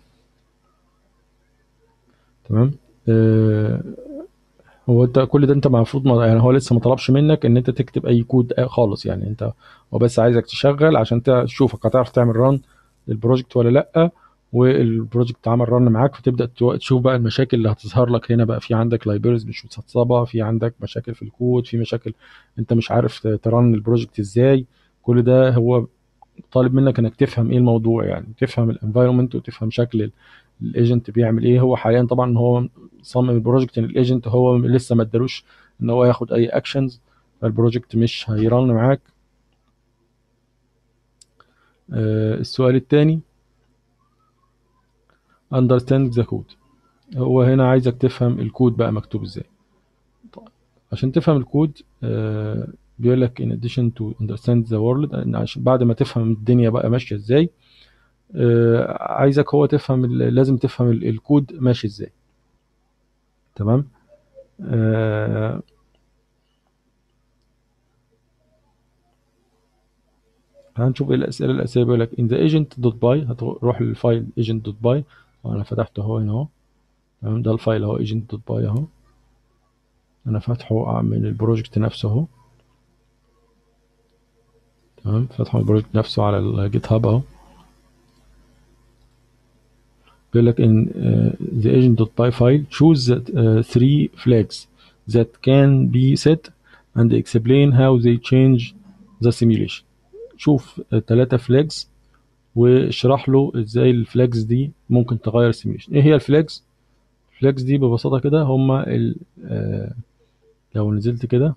تمام آه هو انت كل ده انت المفروض يعني هو لسه ما طلبش منك ان انت تكتب اي كود خالص يعني انت هو بس عايزك تشغل عشان تشوفك هتعرف تعمل ران للبروجكت ولا لا والبروجكت عمل رن معاك فتبدا تشوف بقى المشاكل اللي هتظهر لك هنا بقى في عندك لايبرز مش متسطبه في عندك مشاكل في الكود في مشاكل انت مش عارف ترن البروجكت ازاي كل ده هو طالب منك انك تفهم ايه الموضوع يعني تفهم الانفايرمنت وتفهم شكل الايجنت بيعمل ايه هو حاليا طبعا هو صمم البروجكت ان الايجنت هو لسه ما ادالوش ان هو ياخد اي اكشنز فالبروجكت مش هيرن معاك آه السؤال الثاني understand the code هو هنا عايزك تفهم الكود بقى مكتوب ازاي طيب. عشان تفهم الكود آه بيقول لك in addition to understand the world عشان بعد ما تفهم الدنيا بقى ماشيه ازاي آه عايزك هو تفهم لازم تفهم الكود ماشي ازاي تمام آه هنشوف ايه الاسئله الاسئله بيقول لك in the agent dot by هتروح للفايل agent dot by وانا فتحته اهو هنا اهو تمام ده الفايل اهو agent dot by اهو انا فاتحه من البروجكت نفسه اهو تمام فاتحه من البروجكت نفسه على الجيت هاب اهو بيقول لك in uh, the agent.py file choose the uh, three flags that can be set and explain how they change the simulation شوف ثلاثة فلاجز واشرح له ازاي الفلاجز دي ممكن تغير السيميوليشن ايه هي الفلاجز الفلاجز دي ببساطة كده هما ال آه لو نزلت كده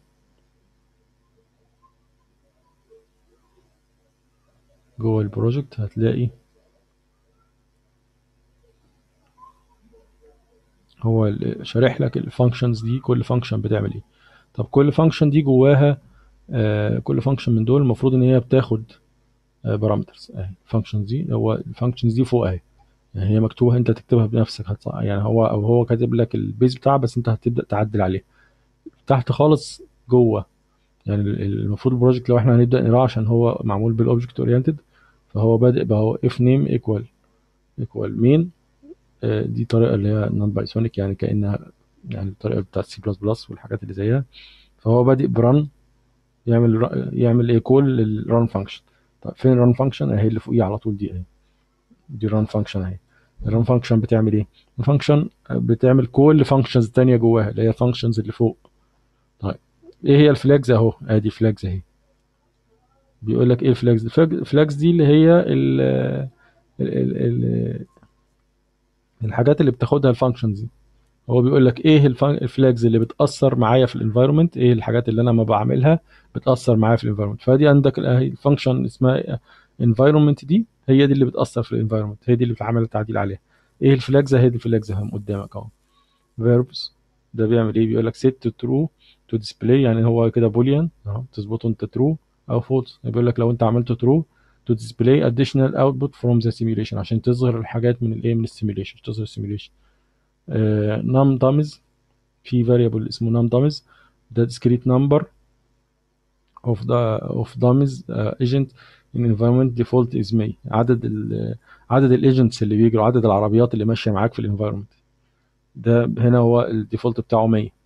جوه البروجكت هتلاقي هو شارح لك الفانكشنز دي كل فانكشن بتعمل ايه طب كل فانكشن دي جواها آه كل فانكشن من دول المفروض ان هي بتاخد بارامترز اهي الفانكشنز دي هو الفانكشنز دي فوق اهي يعني هي مكتوبه انت تكتبها بنفسك هتص... يعني هو او هو كاتب لك البيز بتاعها بس انت هتبدا تعدل عليه تحت خالص جوه يعني المفروض البروجكت لو احنا هنبدا نقراه عشان هو معمول بالاوبجكت اورينتد فهو بادئ بقى هو اف نيم ايكوال ايكوال مين دي طريقه اللي هي نون بايثونيك يعني كانها يعني الطريقه بتاعت سي بلس بلس والحاجات اللي زيها فهو بادئ برن يعمل يعمل ايه كول للران فانكشن طب فين الران فانكشن اهي اللي فوقيه على طول دي اهي دي الران فانكشن اهي الران فانكشن بتعمل ايه الفانكشن بتعمل كل فانكشنز تانية جواها اللي هي الفانكشنز اللي فوق طيب ايه هي الفلاجز اهو ادي فلاجز اهي بيقول لك ايه الفلاجز الفلاجز دي اللي هي ال ال ال الحاجات اللي بتاخدها الفانكشنز دي هو بيقول لك ايه الفلاجز اللي بتاثر معايا في الانفايرمنت ايه الحاجات اللي انا ما بعملها بتاثر معايا في الانفايرمنت فدي عندك الفانكشن اسمها انفايرمنت دي هي دي اللي بتاثر في الانفايرمنت هي دي اللي بتعمل التعديل عليها ايه الفلاجز هي دي الفلاجز اهم قدامك اهو فيربس ده بيعمل ايه بيقول لك set to true to display يعني هو كده بوليان اهو تظبطه انت true او false بيقول لك لو انت عملته true to display additional output from the simulation عشان تظهر الحاجات من الايه من السيميوليشن تظهر السيميوليشن نم دامز في variable اسمه نم دامز ده discrete number of the of dummies uh, agent in environment default is may عدد ال عدد الايجنتس اللي بيجروا عدد العربيات اللي ماشيه معاك في الانفايرمنت ده هنا هو الديفولت بتاعه 100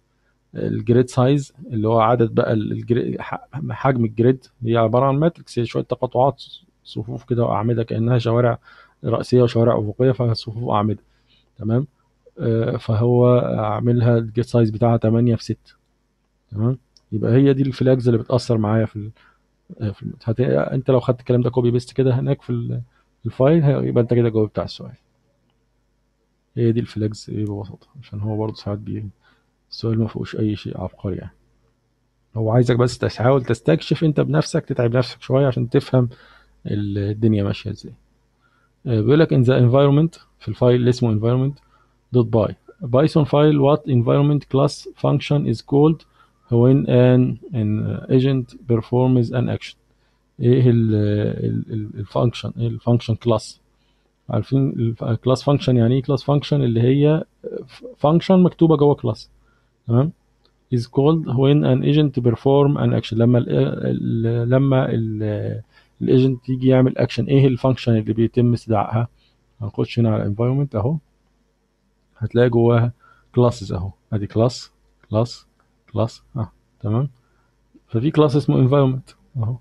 الجريد سايز اللي هو عدد بقى الجريد حجم الجريد هي عباره عن ماتريكس هي شويه تقاطعات صفوف كده واعمده كانها شوارع راسيه وشوارع افقيه فصفوف واعمده تمام آه، فهو عاملها الجيت سايز بتاعها 8 في 6 تمام يبقى هي دي الفلاجز اللي بتاثر معايا في ال... آه، في الم- هت... انت لو خدت الكلام ده كوبي بيست كده هناك في ال- الفايل هي- يبقى انت كده جاوبت على السؤال هي دي الفلاجز ايه ببساطه عشان هو برضه ساعات بي السؤال ما فيهوش اي شيء عبقري يعني هو عايزك بس تحاول تستكشف انت بنفسك تتعب نفسك شويه عشان تفهم ال- الدنيا ماشيه ازاي آه، بيقول لك in the environment في الفايل اللي اسمه environment dot by Python file what environment class function is called when an, an agent performs an action ايه ال ال الفانكشن ايه الفانكشن كلاس عارفين الكلاس فانكشن يعني ايه كلاس فانكشن اللي هي فانكشن مكتوبه جوه كلاس تمام is called when an agent perform an action لما ال ال لما الايجنت يجي يعمل اكشن ايه الفانكشن اللي بيتم استدعائها هنخش هنا على environment اهو هتلاقي جواها كلاسز اهو ادي كلاس كلاس كلاس اه تمام ففي كلاس اسمه environment اهو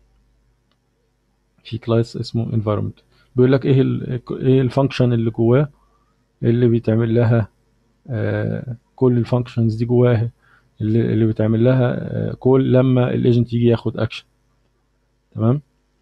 في كلاس اسمه environment بيقول لك ايه ال ايه الفانكشن اللي جواه اللي بيتعمل لها آه كل الفانكشنز دي جواها اللي, اللي بيتعمل لها آه كل لما الايجنت يجي ياخد اكشن تمام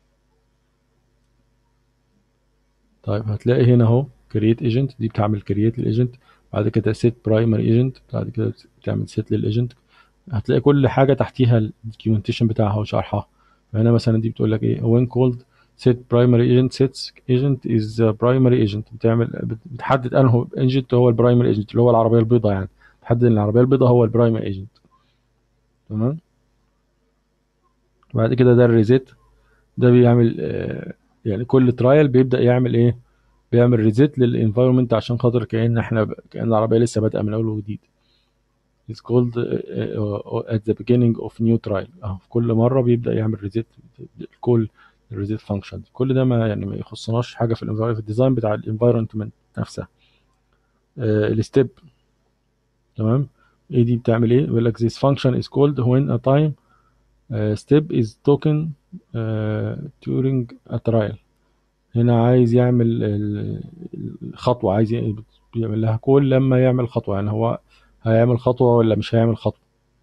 طيب هتلاقي هنا اهو create agent دي بتعمل create للايجنت بعد كده set primary agent بعد كده بتعمل set للايجنت هتلاقي كل حاجه تحتيها الدوكيومنتيشن بتاعها وشرحها فهنا مثلا دي بتقول لك ايه when called set primary agent sets agent is a primary agent بتعمل بتحدد انه agent هو البرايمري ايجنت اللي هو العربيه البيضاء يعني تحدد ان العربيه البيضاء هو البرايمري ايجنت تمام بعد كده ده الريزيت ده بيعمل آه، يعني كل ترايل بيبدا يعمل ايه بيعمل ريزيت للانفايرمنت عشان خاطر كأن احنا كأن العربية لسه بادئة من أول وجديد It's called uh, uh, at the beginning of new trial اهو في كل مرة بيبدأ يعمل ريزيت كل الريزيت فانكشن كل ده ما يعني ما يخصناش حاجة في الانفايرمنت في الديزاين بتاع الانفايرمنت نفسها الستيب تمام ايه دي بتعمل ايه بيقول لك this function is called when a time uh, step is taken uh, during a trial هنا عايز يعمل ال- الخطوة عايز ي- بيعمل لها كل لما يعمل خطوة يعني هو هيعمل خطوة ولا مش هيعمل خطوة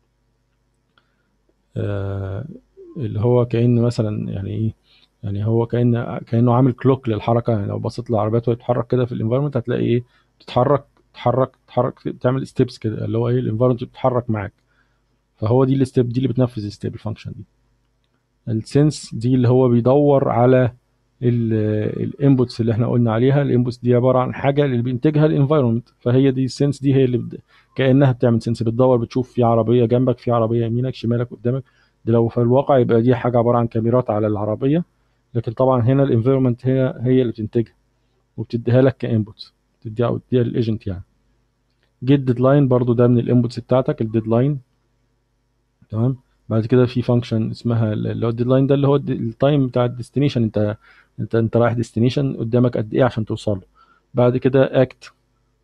آه، اللي هو كأن مثلا يعني ايه يعني هو كأن كأنه عامل كلوك للحركة يعني لو بصيت للعربيات وهي بتتحرك كده في الانفايرمنت هتلاقي ايه بتتحرك تتحرك تتحرك بتعمل ستيبس كده اللي هو ايه الانفايرمنت بتتحرك معاك فهو دي الستيب دي اللي بتنفذ الستيب الفانكشن دي السنس دي اللي هو بيدور على الانبوتس اللي احنا قلنا عليها الانبوتس دي عباره عن حاجه اللي بينتجها الانفايرمنت فهي دي السنس دي هي اللي بد... كانها بتعمل سنس بتدور بتشوف في عربيه جنبك في عربيه يمينك شمالك قدامك دي لو في الواقع يبقى دي حاجه عباره عن كاميرات على العربيه لكن طبعا هنا الانفايرمنت هي هي اللي بتنتجها وبتديها لك كانبوتس بتديها او تديها للايجنت يعني جيت ديدلاين برضو ده من الانبوتس بتاعتك الديدلاين تمام بعد كده في فانكشن اسمها اللي هو الديدلاين ده اللي هو التايم بتاع الديستنيشن انت انت انت رايح ديستنيشن قدامك قد ايه عشان توصل له بعد كده اكت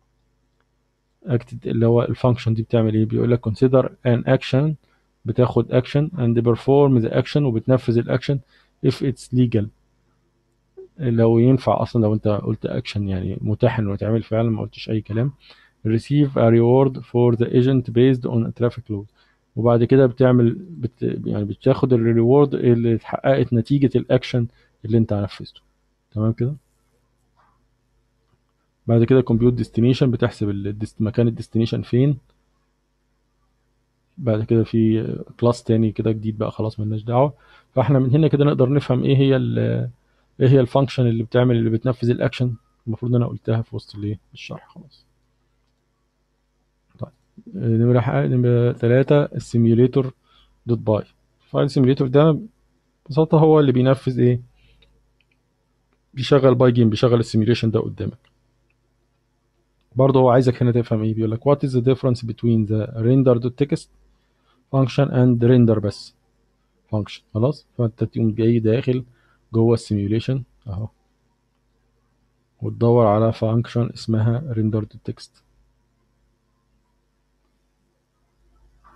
اكت اللي هو الفانكشن دي بتعمل ايه بيقول لك consider an action بتاخد action and perform the action وبتنفذ الاكشن if it's legal لو ينفع اصلا لو انت قلت اكشن يعني متاح انه يتعمل فعلا ما قلتش اي كلام receive a reward for the agent based on a traffic load وبعد كده بتعمل بت يعني بتاخد الريورد اللي اتحققت نتيجة الاكشن اللي انت نفذته تمام كده بعد كده كومبيوت ديستنيشن بتحسب الدست... مكان الديستنيشن فين بعد كده في كلاس تاني كده جديد بقى خلاص ملناش دعوه فاحنا من هنا كده نقدر نفهم ايه هي ال ايه هي الفانكشن اللي بتعمل اللي بتنفذ الاكشن المفروض ان انا قلتها في وسط الايه الشرح خلاص طيب نمرة ح- نمرة تلاتة السيميوليتور دوت باي فايل السيميوليتور ده ببساطة هو اللي بينفذ ايه بيشغل باي جيم بيشغل السيميوليشن ده قدامك برضه هو عايزك هنا تفهم ايه بيقول لك what is the difference between the render.text function and render بس function خلاص فانت تقوم جاي داخل جوه السيميوليشن اهو وتدور على function اسمها render.text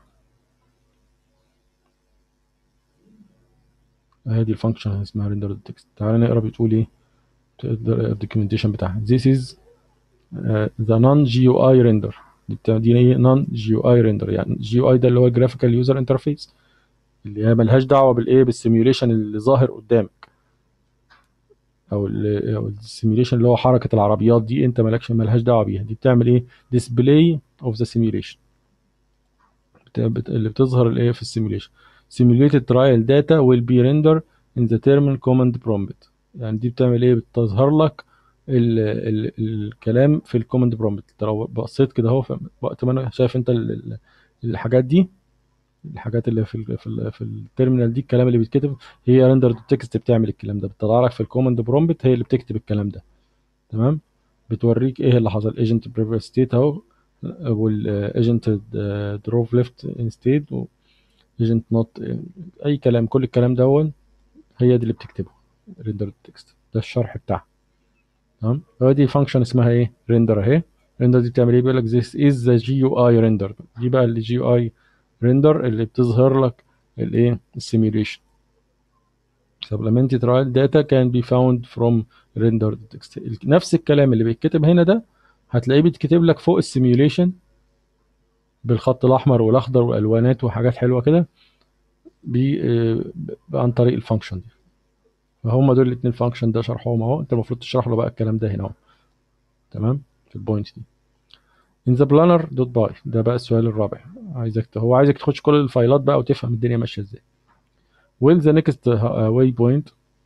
هذه الفانكشن اسمها render the text تعالى نقرا بتقول ايه الدوكيومنتيشن بتاعها this is uh, the non GUI render دي بتاع- دي ايه non GUI render يعني GUI ده اللي هو graphical user interface اللي هي ملهاش دعوه بالايه بالسيميوليشن اللي ظاهر قدامك او ال او السيميوليشن اللي هو حركه العربيات دي انت مالكش ملهاش دعوه بيها دي بتعمل ايه display of the simulation بت- بت- اللي بتظهر الايه في السيميوليشن simulated trial data will be rendered in the terminal command prompt يعني دي بتعمل ايه بتظهر لك ال ال الكلام في الكوماند برومبت انت لو بصيت كده اهو في- وقت ما انا شايف انت ال- ال- الحاجات دي الحاجات اللي في ال في ال في التيرمينال دي الكلام اللي بيتكتب هي ريندر تكست بتعمل الكلام ده بتطلع لك في الكوماند برومبت هي اللي بتكتب الكلام ده تمام بتوريك ايه اللي حصل ايجنت بريفير ستيت اهو والايجنت دروف ليفت انستيد ايجنت نوت اي كلام كل الكلام دون هي دي اللي بتكتبه ريندر تكست ده الشرح بتاعها تمام هو دي فانكشن اسمها ايه ريندر اهي ريندر دي بتعمل ايه بيقول لك this is the GUI render دي بقى اللي جي اي ريندر اللي بتظهر لك الايه السيميوليشن supplementary trial data can be found from rendered text نفس الكلام اللي بيتكتب هنا ده هتلاقيه بيتكتب لك فوق السيميوليشن بالخط الاحمر والاخضر والوانات وحاجات حلوه كده بي آه، عن طريق الفانكشن دي فهم دول الاثنين فانكشن ده شرحهم اهو انت المفروض تشرح له بقى الكلام ده هنا اهو تمام في البوينت دي in the planner dot by ده بقى السؤال الرابع عايزك ت- هو عايزك تخش كل الفايلات بقى وتفهم الدنيا ماشيه ازاي will the next uh, waypoint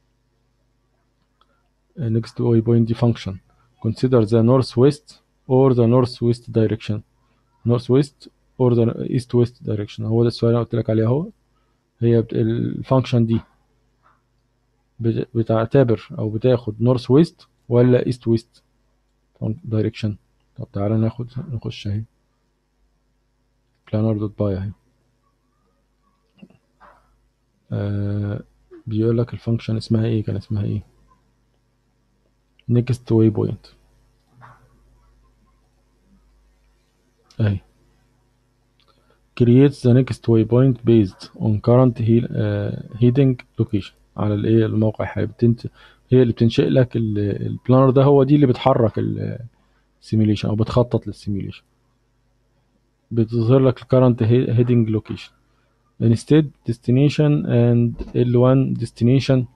uh, next waypoint دي function consider the northwest or the northwest direction northwest or the east west direction هو ده السؤال اللي أنا قلت لك عليه اهو هي بت- الفانكشن دي بت- بتعتبر او بتاخد نورث ويست ولا ايست ويست دايركشن طب تعالى ناخد نخش اهي بلانر دوت باي اهي آه بيقول لك الفانكشن اسمها ايه كان اسمها ايه next waypoint اهي creates the next waypoint based on current he, uh, heading location على الايه الموقع الحالي بتنت... هي اللي بتنشئ لك ال- البلانر ده هو دي اللي بتحرك السيميوليشن او بتخطط للسيميوليشن بتظهر لك current he- heading location instead destination and L1 destination